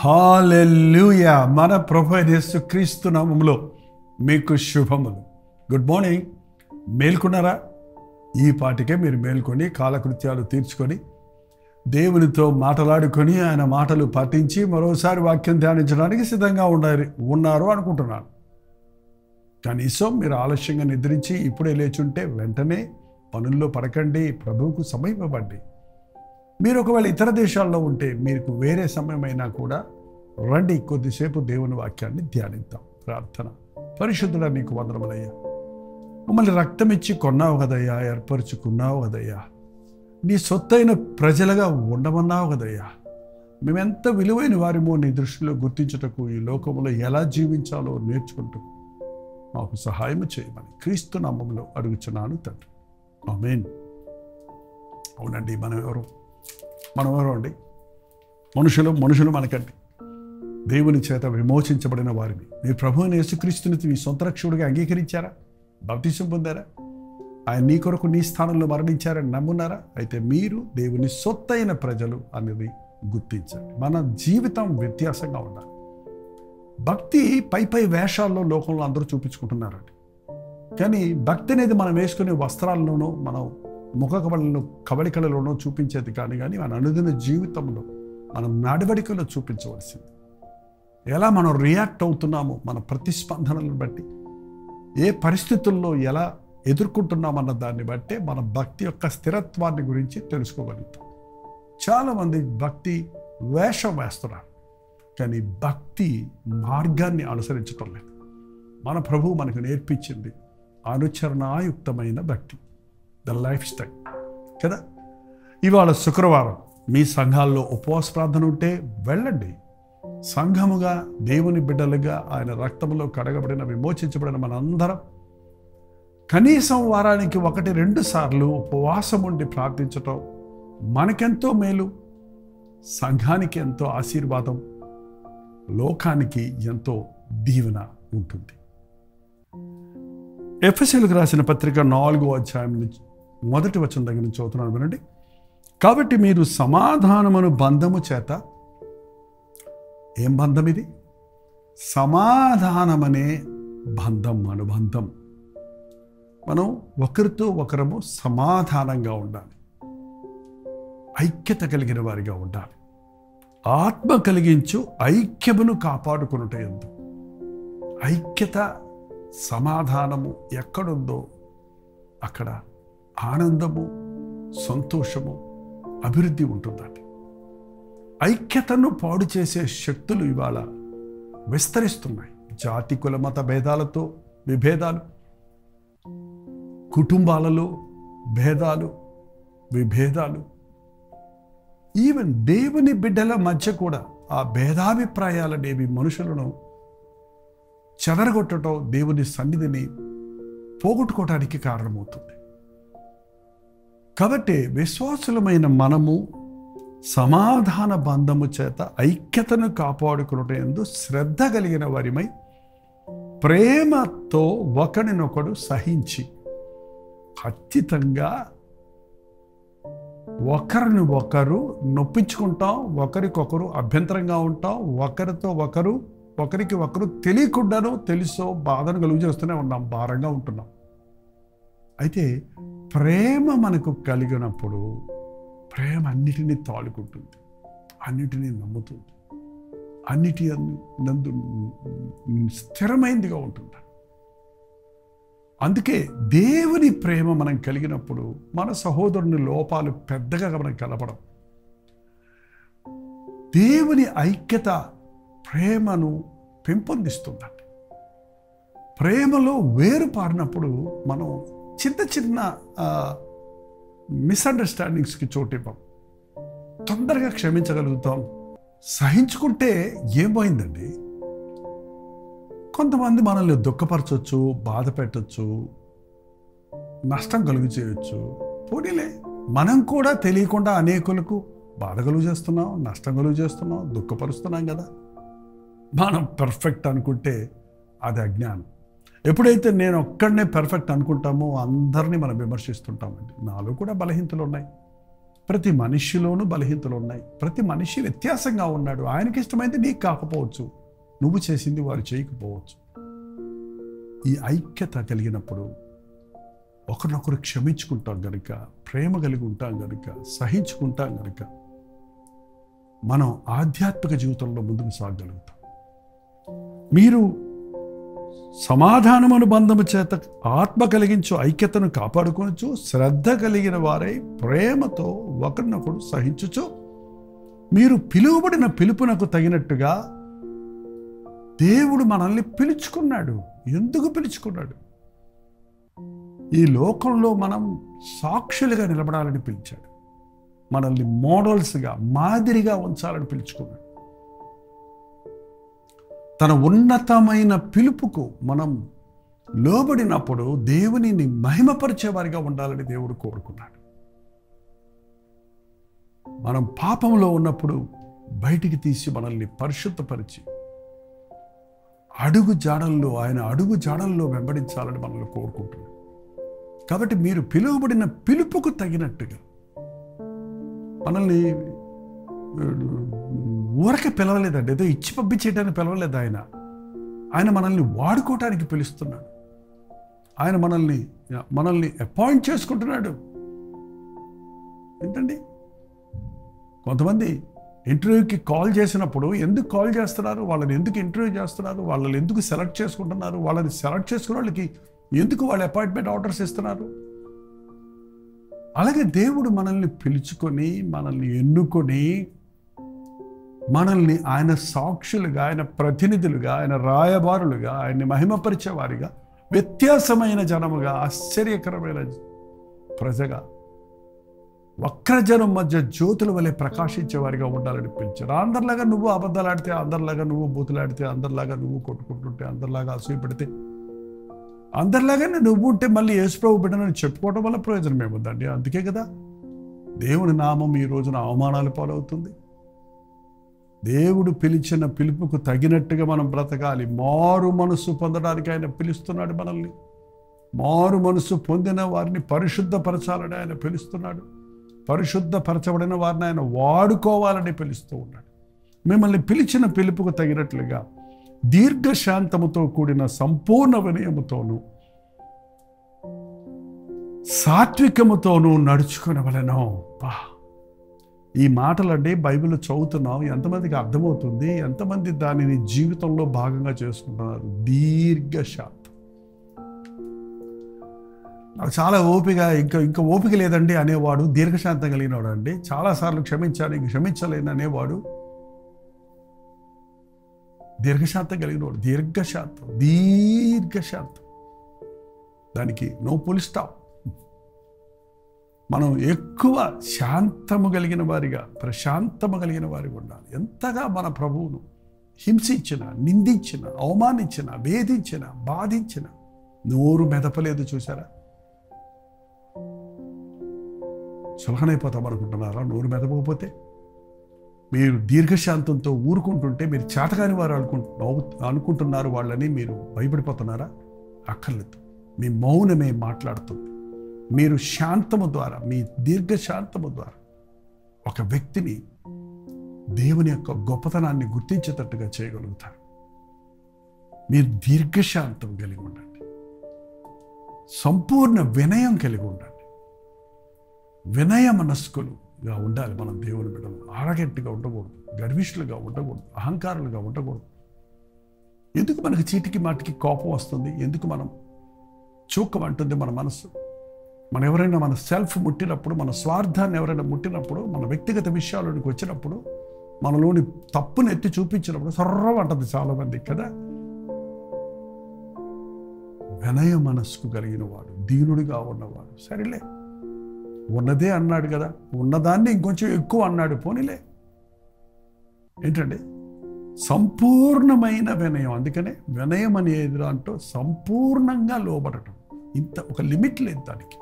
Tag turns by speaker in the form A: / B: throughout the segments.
A: hallelujah మన ప్రభు యేసు క్రీస్తు నామములో మీకు శుభములు గుడ్ మార్నింగ్ మేల్కొన్నారా ఈ పాటికే మీరు మేల్కొని కాలకృత్యాలు తీర్చుకొని దేవునితో మాటలాడుకొని ఆయన మాటలు పాటించి మరోసారి వాక్యం ధ్యానించడానికి సిద్ధంగా ఉండాలి ఉన్నారు అనుకుంటున్నాను కనీసం మీరు ఆలస్యంగా నిద్రించి ఇప్పుడే లేచుంటే వెంటనే పనుల్లో పడకండి ప్రభువుకు సమయం ఇవ్వండి మీరు ఒకవేళ ఇతర దేశాల్లో ఉంటే మీకు వేరే సమయమైనా కూడా రండి కొద్దిసేపు దేవుని వాక్యాన్ని ధ్యానిద్దాం ప్రార్థన పరిశుద్ధుడ నీకు వందనములయ్యా మమ్మల్ని రక్తం ఇచ్చి కొన్నావు కదయ్యా ఏర్పరచుకున్నావు కదయ్యా నీ సొత్తైన ప్రజలుగా ఉండమన్నావు కదయ్యా మేమెంత విలువైన వారిమో నీ దృష్టిలో గుర్తించుటకు ఈ లోకంలో ఎలా జీవించాలో నేర్చుకుంటూ మాకు సహాయం చేయమని క్రీస్తు నామంలో అడుగుచున్నాను తండ్రి ఆమేన్ అవునండి మనం ఎవరు మనం ఎవరు అండి మనుషులు మనుషులు మనకండి దేవుని చేత విమోచించబడిన వారిని మీరు ప్రభువుని యేసుక్రీస్తుని మీ సొంత రక్షకుడిగా అంగీకరించారా బాప్తిసం పొందారా ఆయన నీ కొరకు నీ స్థానంలో మరణించారని నమ్మున్నారా అయితే మీరు దేవుని సొత్తైన ప్రజలు అనేది గుర్తించండి మన జీవితం వ్యత్యాసంగా ఉండాలి భక్తి పై పై వేషాల్లో లోకంలో అందరూ చూపించుకుంటున్నారండి కానీ భక్తి అనేది మనం వేసుకునే వస్త్రాల్లోనూ మనం ముఖ కవళలో కవళికలలోనూ చూపించేది కానీ కానీ మన అనుదిన జీవితంలో మనం నడవడికలో చూపించవలసింది ఎలా మనం రియాక్ట్ అవుతున్నామో మన ప్రతిస్పందనలను బట్టి ఏ పరిస్థితుల్లో ఎలా ఎదుర్కొంటున్నామన్న దాన్ని బట్టే మన భక్తి యొక్క స్థిరత్వాన్ని గురించి తెలుసుకోగలుగుతాం చాలామంది భక్తి వేషం వేస్తున్నారు కానీ భక్తి మార్గాన్ని అనుసరించటం లేదు మన ప్రభువు మనకు నేర్పించింది అనుచరణాయుక్తమైన భక్తి ద లైఫ్ స్టైల్ కదా ఇవాళ శుక్రవారం మీ సంఘాల్లో ఉపవాస ప్రార్థన ఉంటే వెళ్ళండి సంఘముగా దేవుని బిడ్డలుగా ఆయన రక్తంలో కడగబడిన విమోచించబడిన మనందరం కనీసం వారానికి ఒకటి రెండు సార్లు ఉపవాసం ఉండి ప్రార్థించటం మనకెంతో మేలు సంఘానికి ఎంతో ఆశీర్వాదం లోకానికి ఎంతో దీవెన ఉంటుంది ఎఫ్ఎస్ఎల్కి రాసిన పత్రిక నాలుగో అధ్యాయం నుంచి మొదటి వచనం దగ్గర నుంచి చదువుతున్నాను వినండి కాబట్టి మీరు సమాధానమును బంధము చేత ఏం బంధం ఇది సమాధానమనే బంధం అనుబంధం మనం ఒకరితో ఒకరము సమాధానంగా ఉండాలి ఐక్యత కలిగిన వారిగా ఉండాలి ఆత్మ కలిగించు ఐక్యమును కాపాడుకునుట ఎందు ఐక్యత సమాధానము ఎక్కడుందో అక్కడ ఆనందము సంతోషము అభివృద్ధి ఉంటుందండి ఐక్యతను పాడు చేసే శక్తులు ఇవాళ విస్తరిస్తున్నాయి జాతి కుల మత భేదాలతో విభేదాలు కుటుంబాలలో భేదాలు విభేదాలు ఈవెన్ దేవుని బిడ్డల మధ్య కూడా ఆ భేదాభిప్రాయాలనేవి మనుషులను చెదరగొట్టడం దేవుని సన్నిధిని పోగొట్టుకోవడానికి కారణమవుతుంది కాబట్టి విశ్వాసులమైన మనము సమాధాన బంధము చేత ఐక్యతను కాపాడుకునటం ఎందు శ్రద్ధ కలిగిన వారిమై ప్రేమతో ఒకరినొకడు సహించి ఖచ్చితంగా ఒకరిని ఒకరు నొప్పించుకుంటాం ఒకరికొకరు అభ్యంతరంగా ఉంటాం ఒకరితో ఒకరు ఒకరికి ఒకరు తెలియకుండానో తెలుసో బాధను కలుగు చేస్తూనే ఉన్నాం భారంగా ఉంటున్నాం అయితే ప్రేమ మనకు కలిగినప్పుడు ప్రేమ అన్నిటినీ తాలుకుంటుంది అన్నిటినీ నమ్ముతుంది అన్నిటి నందు స్థిరమైందిగా ఉంటుంది అందుకే దేవుని ప్రేమ మనం కలిగినప్పుడు మన సహోదరుని లోపాలు పెద్దగా మనకు కలపడం దేవుని ఐక్యత ప్రేమను పెంపొందిస్తుందండి ప్రేమలో వేరు పారినప్పుడు మనం చిన్న చిన్న మిస్అండర్స్టాండింగ్స్కి చోటివ్వం తొందరగా క్షమించగలుగుతాం సహించుకుంటే ఏమైందండి కొంతమంది మనల్ని దుఃఖపరచవచ్చు బాధ పెట్టచ్చు నష్టం కలుగు చేయొచ్చు పోనీలే మనం కూడా తెలియకుండా అనేకులకు బాధ కలుగు చేస్తున్నాం నష్టం కలుగు చేస్తున్నాం దుఃఖపరుస్తున్నాం కదా మనం పర్ఫెక్ట్ అనుకుంటే అది అజ్ఞానం ఎప్పుడైతే నేను ఒక్కడనే పర్ఫెక్ట్ అనుకుంటామో అందరినీ మనం విమర్శిస్తుంటామండి నాలో కూడా బలహీనతలు ఉన్నాయి ప్రతి మనిషిలోనూ బలహీనతలు ఉన్నాయి ప్రతి మనిషి వ్యత్యాసంగా ఉన్నాడు ఆయనకి ఇష్టమైంది నీకు కాకపోవచ్చు నువ్వు చేసింది వారు చేయకపోవచ్చు ఈ ఐక్యత కలిగినప్పుడు ఒకరినొకరు క్షమించుకుంటాం గనుక ప్రేమ కలిగి ఉంటాం గనుక సహించుకుంటాం గనుక మనం ఆధ్యాత్మిక జీవితంలో ముందుకు సాగగలుగుతాం మీరు సమాధానమును బంధము చేత ఆత్మ కలిగించు ఐక్యతను కాపాడుకొనచ్చు శ్రద్ధ కలిగిన వారై ప్రేమతో ఒకరినొకడు సహించుచు మీరు పిలువబడిన పిలుపునకు తగినట్టుగా దేవుడు మనల్ని పిలుచుకున్నాడు ఎందుకు పిలుచుకున్నాడు ఈ లోకంలో మనం సాక్షులుగా నిలబడాలని పిలిచాడు మనల్ని మోడల్స్గా మాదిరిగా ఉంచాలని పిలుచుకున్నాడు తన ఉన్నతమైన పిలుపుకు మనం లోబడినప్పుడు దేవునిని మహిమపరిచేవారిగా ఉండాలని దేవుడు కోరుకున్నాడు మనం పాపంలో ఉన్నప్పుడు బయటికి తీసి మనల్ని పరిశుద్ధపరిచి అడుగు జాడల్లో ఆయన అడుగు జాడల్లో వెంబడించాలని మనల్ని కోరుకుంటున్నాడు కాబట్టి మీరు పిలువబడిన పిలుపుకు తగినట్టుగా మనల్ని ఊరక పిలవలేదండి ఏదో ఇచ్చి పంపించేయడానికి పిలవలేదు ఆయన ఆయన మనల్ని వాడుకోవటానికి పిలుస్తున్నాడు ఆయన మనల్ని మనల్ని అపాయింట్ చేసుకుంటున్నాడు ఏంటండి కొంతమంది ఇంటర్వ్యూకి కాల్ చేసినప్పుడు ఎందుకు కాల్ చేస్తున్నారు వాళ్ళని ఎందుకు ఇంటర్వ్యూ చేస్తున్నారు వాళ్ళని ఎందుకు సెలెక్ట్ చేసుకుంటున్నారు వాళ్ళని సెలెక్ట్ చేసుకున్న వాళ్ళకి ఎందుకు వాళ్ళు అపాయింట్మెంట్ ఆర్డర్స్ ఇస్తున్నారు అలాగే దేవుడు మనల్ని పిలుచుకొని మనల్ని ఎన్నుకొని మనల్ని ఆయన సాక్షులుగా ఆయన ప్రతినిధులుగా ఆయన రాయబారులుగా ఆయన్ని మహిమపరిచేవారిగా వ్యత్యాసమైన జనముగా ఆశ్చర్యకరమైన ప్రజగా వక్రజనం మధ్య జ్యోతుల వలె ప్రకాశించేవారిగా ఉండాలని పిలిచారు అందరిలాగా నువ్వు అబద్ధాలాడితే అందరిలాగా నువ్వు బూతులాడితే అందరిలాగా నువ్వు కొట్టుకుంటుంటే అందరిలాగా అసూయ పెడితే అందరిలాగానే నువ్వు ఉంటే మళ్ళీ యేసుప్రభు బిడ్డనని చెప్పుకోవడం వల్ల ప్రయోజనం ఏముందండి అందుకే కదా దేవుని నామం ఈ రోజున అవమానాలు పాలవుతుంది దేవుడు పిలిచిన పిలుపుకు తగినట్టుగా మనం బ్రతకాలి మారు మనసు పొందడానికి ఆయన పిలుస్తున్నాడు మనల్ని మారు మనసు పొందిన వారిని పరిశుద్ధపరచాలని ఆయన పిలుస్తున్నాడు పరిశుద్ధపరచబడిన వారిని ఆయన వాడుకోవాలని పిలుస్తూ ఉన్నాడు మిమ్మల్ని పిలిచిన పిలుపుకు తగినట్లుగా దీర్ఘశాంతముతో కూడిన సంపూర్ణ వినయముతోనూ సాత్వికముతోనూ నడుచుకునవలెనో పా ఈ మాటలండి బైబిల్ చదువుతున్నాం ఎంతమందికి అర్థమవుతుంది ఎంతమంది దానిని జీవితంలో భాగంగా చేసుకుంటున్నారు దీర్ఘశాంతం నాకు చాలా ఓపిక ఇంకా ఇంకా ఓపిక లేదండి అనేవాడు దీర్ఘశాంతం కలిగినవాడు అండి చాలాసార్లు క్షమించాను ఇంక క్షమించలేను అనేవాడు దీర్ఘశాంతం కలిగినవాడు దీర్ఘశాంతం దీర్ఘశాంతం దానికి నో పులి స్టాప్ మనం ఎక్కువ శాంతము కలిగిన వారిగా ప్రశాంతము కలిగిన వారిగా ఉండాలి ఎంతగా మన ప్రభువును హింసించిన నిందించిన అవమానించిన వేధించిన బాధించిన నోరు మెదపలేదు చూసారా సులహనైపోతాం అనుకుంటున్నారా నోరు మెదపకపోతే మీరు దీర్ఘశాంతంతో ఊరుకుంటుంటే మీరు చేతకాని వారు అనుకుంటు అనుకుంటున్నారు వాళ్ళని మీరు భయపడిపోతున్నారా అక్కర్లేదు మీ మౌనమే మాట్లాడుతుంది మీరు శాంతము ద్వారా మీ దీర్ఘశాంతము ద్వారా ఒక వ్యక్తిని దేవుని యొక్క గొప్పతనాన్ని గుర్తించేటట్టుగా చేయగలుగుతారు మీరు దీర్ఘశాంతం కలిగి ఉండండి సంపూర్ణ వినయం కలిగి ఉండండి వినయ మనస్కులుగా ఉండాలి మనం దేవుని బిడ్డలు ఆరగెట్టుగా ఉండకూడదు గర్విష్ఠులుగా ఉండకూడదు అహంకారులుగా ఉండకూడదు ఎందుకు మనకి చీటికి మాటికి కోపం వస్తుంది ఎందుకు మనం చూకమంటుంది మన మనసు మనం ఎవరైనా మన సెల్ఫ్ ముట్టినప్పుడు మన స్వార్థాన్ని ఎవరైనా ముట్టినప్పుడు మన వ్యక్తిగత విషయాల్లోనికి వచ్చినప్పుడు మనలోని తప్పును ఎత్తి చూపించినప్పుడు సర్రం అంటది చాలామంది కదా వినయ మనస్కు కలిగిన వాడు దీనుడిగా ఉన్నవాడు సరేలే ఉన్నదే అన్నాడు కదా ఉన్నదాన్ని ఇంకొంచెం ఎక్కువ అన్నాడు పోనీలే ఏంటండి సంపూర్ణమైన వినయం అందుకనే వినయం అనేది దాంట్లో సంపూర్ణంగా లోబడటం ఇంత ఒక లిమిట్ లేదు దానికి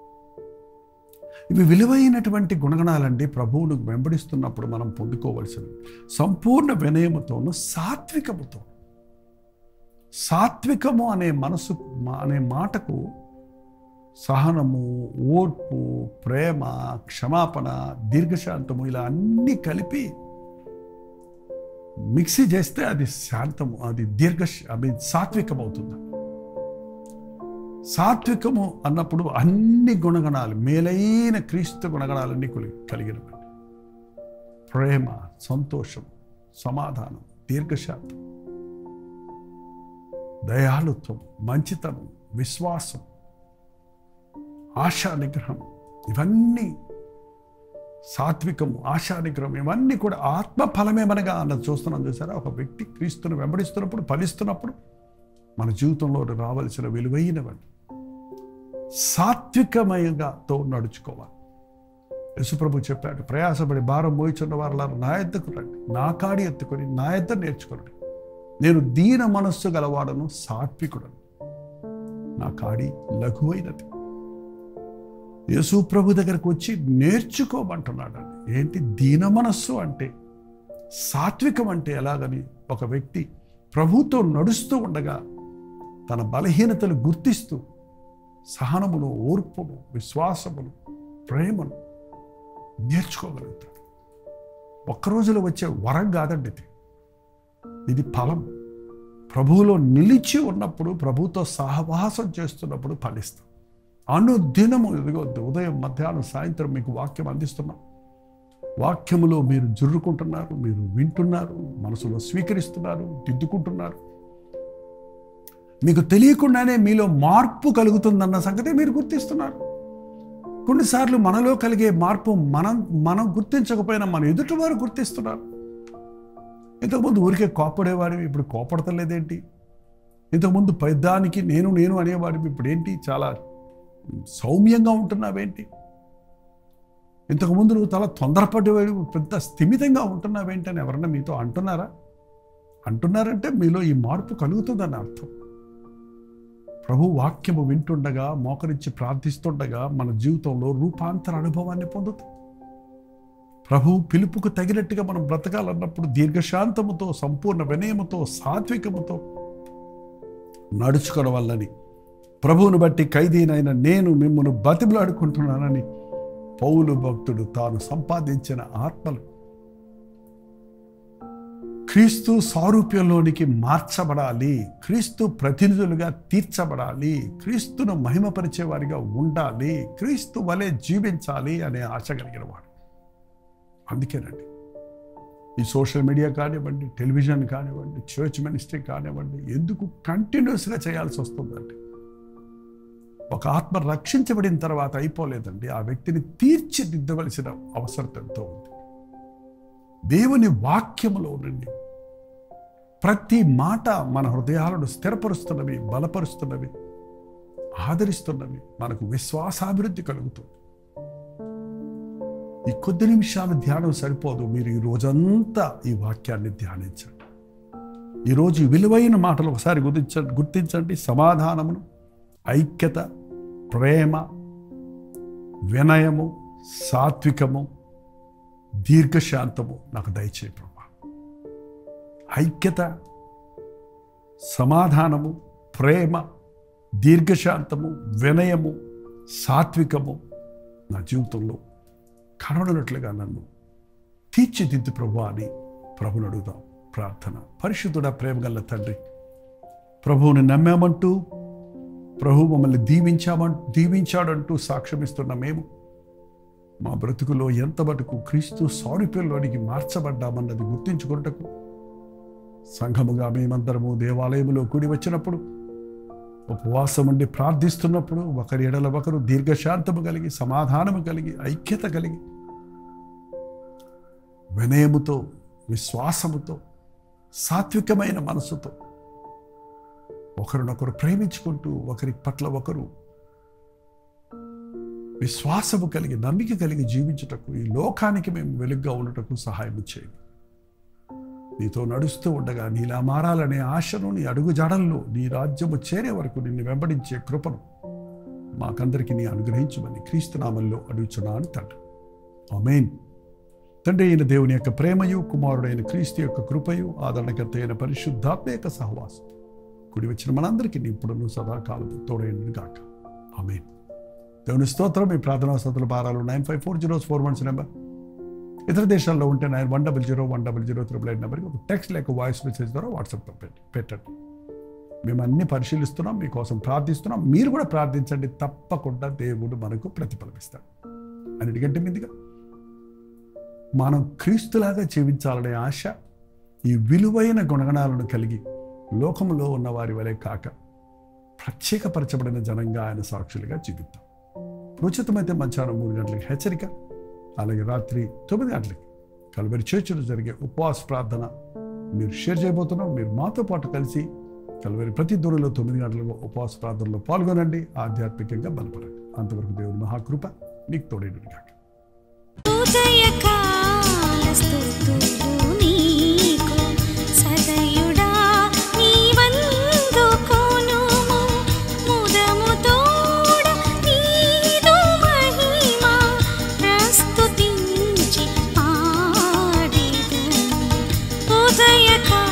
A: ఇవి విలువైనటువంటి గుణగణాలండి ప్రభువును వెంబడిస్తున్నప్పుడు మనం పొందుకోవలసినవి సంపూర్ణ వినయముతోను సాత్వికముతో సాత్వికము అనే మనసు అనే మాటకు సహనము ఓర్పు ప్రేమ క్షమాపణ దీర్ఘశాంతము ఇలా అన్నీ కలిపి మిక్సీ చేస్తే అది శాంతము అది దీర్ఘ అది సాత్వికం అవుతుంది సాత్వికము అన్నప్పుడు అన్ని గుణగణాలు మేలైన క్రీస్తు గుణగణాలన్నీ కొలి- కలిగినవండి ప్రేమ సంతోషం సమాధానం దీర్ఘశాంతం దయాళుత్వం మంచితనం విశ్వాసం ఆశా నిగ్రహం ఇవన్నీ సాత్వికము ఆశా నిగ్రహం ఇవన్నీ కూడా ఆత్మ ఫలమేమనగా అన్నది చూస్తున్నాం చూసారా ఒక వ్యక్తి క్రీస్తుని వెంబడిస్తున్నప్పుడు ఫలిస్తున్నప్పుడు మన జీవితంలో రావలసిన విలువైనవన్నీ సాత్వికమయంగాతో నడుచుకోవాలి యశుప్రభు చెప్పాడు ప్రయాసపడి భారం మోయిచున్న వారు నా ఎద్దకు రండి నా కాడి ఎత్తుకొని నా ఎద్ద నేర్చుకోండి నేను దీన మనస్సు గలవాడను సాత్వికుడను నా కాడి లఘువైనది యేసు ప్రభు దగ్గరకు వచ్చి నేర్చుకోమంటున్నాడు ఏంటి దీన మనస్సు అంటే సాత్వికం అంటే ఎలాగని ఒక వ్యక్తి ప్రభుతో నడుస్తూ ఉండగా తన బలహీనతలు గుర్తిస్తూ సహనమును ఓర్పును విశ్వాసమును ప్రేమను నేర్చుకోగలుగుతాడు ఒక్క రోజులో వచ్చే వరం కాదండి ఇది ఇది ఫలం ప్రభువులో నిలిచి ఉన్నప్పుడు ప్రభుతో సహవాసం చేస్తున్నప్పుడు ఫలిస్తాం అనుదినము ఇదిగో ఉదయం మధ్యాహ్నం సాయంత్రం మీకు వాక్యం అందిస్తున్నాం వాక్యములో మీరు జుర్రుకుంటున్నారు మీరు వింటున్నారు మనసులో స్వీకరిస్తున్నారు దిద్దుకుంటున్నారు మీకు తెలియకుండానే మీలో మార్పు కలుగుతుందన్న సంగతి మీరు గుర్తిస్తున్నారు కొన్నిసార్లు మనలో కలిగే మార్పు మనం మనం గుర్తించకపోయినా మన ఎదుటి వారు గుర్తిస్తున్నారు ఇంతకుముందు ఊరికే కోపడేవాడివి ఇప్పుడు కోపడతలేదేంటి ఇంతకుముందు పెద్దానికి నేను నేను అనేవాడివి ఇప్పుడు ఏంటి చాలా సౌమ్యంగా ఉంటున్నావేంటి ఇంతకుముందు నువ్వు చాలా తొందరపడేవాడు పెద్ద స్థిమితంగా ఉంటున్నావేంటి అని ఎవరన్నా మీతో అంటున్నారా అంటున్నారంటే మీలో ఈ మార్పు కలుగుతుందని అర్థం ప్రభు వాక్యము వింటుండగా మోకరించి ప్రార్థిస్తుండగా మన జీవితంలో రూపాంతర అనుభవాన్ని పొందుతాం ప్రభు పిలుపుకు తగినట్టుగా మనం బ్రతకాలన్నప్పుడు దీర్ఘశాంతముతో సంపూర్ణ వినయముతో సాత్వికముతో నడుచుకోవడం వల్లని ప్రభువును బట్టి ఖైదీనైన నేను మిమ్మల్ని బతిమలాడుకుంటున్నానని పౌలు భక్తుడు తాను సంపాదించిన ఆత్మలు క్రీస్తు సారూప్యంలోనికి మార్చబడాలి క్రీస్తు ప్రతినిధులుగా తీర్చబడాలి క్రీస్తును మహిమపరిచే వారిగా ఉండాలి క్రీస్తు వలె జీవించాలి అనే ఆశ కలిగిన వాడు అందుకేనండి ఈ సోషల్ మీడియా కానివ్వండి టెలివిజన్ కానివ్వండి చర్చ్ మినిస్ట్రీ కానివ్వండి ఎందుకు కంటిన్యూస్గా చేయాల్సి వస్తుందండి ఒక ఆత్మ రక్షించబడిన తర్వాత అయిపోలేదండి ఆ వ్యక్తిని తీర్చిదిద్దవలసిన అవసరం ఎంతో ఉంది దేవుని వాక్యములో నుండి ప్రతి మాట మన హృదయాలను స్థిరపరుస్తున్నవి బలపరుస్తున్నవి ఆదరిస్తున్నవి మనకు విశ్వాసాభివృద్ధి కలుగుతుంది ఈ కొద్ది నిమిషాల ధ్యానం సరిపోదు మీరు ఈ రోజంతా ఈ వాక్యాన్ని ధ్యానించండి ఈరోజు ఈ విలువైన మాటలు ఒకసారి గుర్తించండి గుర్తించండి సమాధానమును ఐక్యత ప్రేమ వినయము సాత్వికము దీర్ఘశాంతము నాకు దయచేయి ప్రభా ఐక్యత సమాధానము ప్రేమ దీర్ఘశాంతము వినయము సాత్వికము నా జీవితంలో కనబడినట్లుగా నన్ను తీర్చిదిద్దు ప్రభు అని ప్రభుని అడుగుదాం ప్రార్థన పరిశుద్ధుడ ప్రేమగల్ల తండ్రి ప్రభువుని నమ్మామంటూ ప్రభు మమ్మల్ని దీవించామం దీవించాడంటూ సాక్ష్యమిస్తున్న మేము మా బ్రతుకులో ఎంత మటుకు క్రీస్తు సారూప్యంలోనికి మార్చబడ్డామన్నది గుర్తించుకున్నటకు సంఘముగా మేమందరము దేవాలయములో కూడి వచ్చినప్పుడు ఉపవాసం ఉండి ప్రార్థిస్తున్నప్పుడు ఒకరి ఎడల ఒకరు దీర్ఘశాంతము కలిగి సమాధానము కలిగి ఐక్యత కలిగి వినయముతో విశ్వాసముతో సాత్వికమైన మనసుతో ఒకరినొకరు ప్రేమించుకుంటూ ఒకరి పట్ల ఒకరు విశ్వాసము కలిగి నమ్మిక కలిగి జీవించుటకు ఈ లోకానికి మేము వెలుగ్గా ఉండటకు సహాయం చేయండి నీతో నడుస్తూ ఉండగా నీలా మారాలనే ఆశను నీ అడుగు జాడల్లో నీ రాజ్యము చేరే వరకు నిన్ను వెంబడించే కృపను మాకందరికీ నీ అనుగ్రహించమని క్రీస్తునామంలో అడుగుచున్నాను తండ్రి ఆమెన్ తండ్రి అయిన దేవుని యొక్క ప్రేమయు కుమారుడైన క్రీస్తు యొక్క కృపయు ఆదరణకర్త అయిన పరిశుద్ధాత్మ యొక్క సహవాసం కుడి వచ్చిన మనందరికీ ఇప్పుడును సదాకాలం తోడైన గాక ఆమెన్ దేవుని స్తోత్రం మీ ప్రార్థనా స్తోత్ర భారాలు nine five four zeros four ones number ఇతర దేశాల్లో ఉంటే nine one double zero one double zero triple eight నెంబర్కి ఒక టెక్స్ట్ లేక వాయిస్ మెసేజ్ ద్వారా వాట్సాప్లో పెట్టి పెట్టండి మేము అన్ని పరిశీలిస్తున్నాం మీకోసం ప్రార్థిస్తున్నాం మీరు కూడా ప్రార్థించండి తప్పకుండా దేవుడు మనకు ప్రతిఫలమిస్తాడు అన్నిటికంటే మీదిగా మనం క్రీస్తులాగా జీవించాలనే ఆశ ఈ విలువైన గుణగణాలను కలిగి లోకంలో ఉన్న వారి వలె కాక ప్రత్యేకపరచబడిన జనంగా ఆయన సాక్షులుగా జీవిద్దాం ఉచితమైతే మధ్యాహ్నం మూడు గంటలకి హెచ్చరిక అలాగే రాత్రి తొమ్మిది గంటలకి కలబరి చర్చలు జరిగే ఉపవాస ప్రార్థన మీరు షేర్ చేయబోతున్నాం మీరు మాతో పాటు కలిసి కలవరి ప్రతి దూరంలో తొమ్మిది గంటలకు ఉపవాస ప్రార్థనలో పాల్గొనండి ఆధ్యాత్మికంగా బలపడండి అంతవరకు దేవుని మహాకృప మీకు తోడేడు కాక
B: ఉదయకాల స్తుతులు నీకు సదయుడా నీవందుకొనుము ముదముతోడ నీదు మహిమ ప్రస్తుతించి పాడెదను ఉదయకాల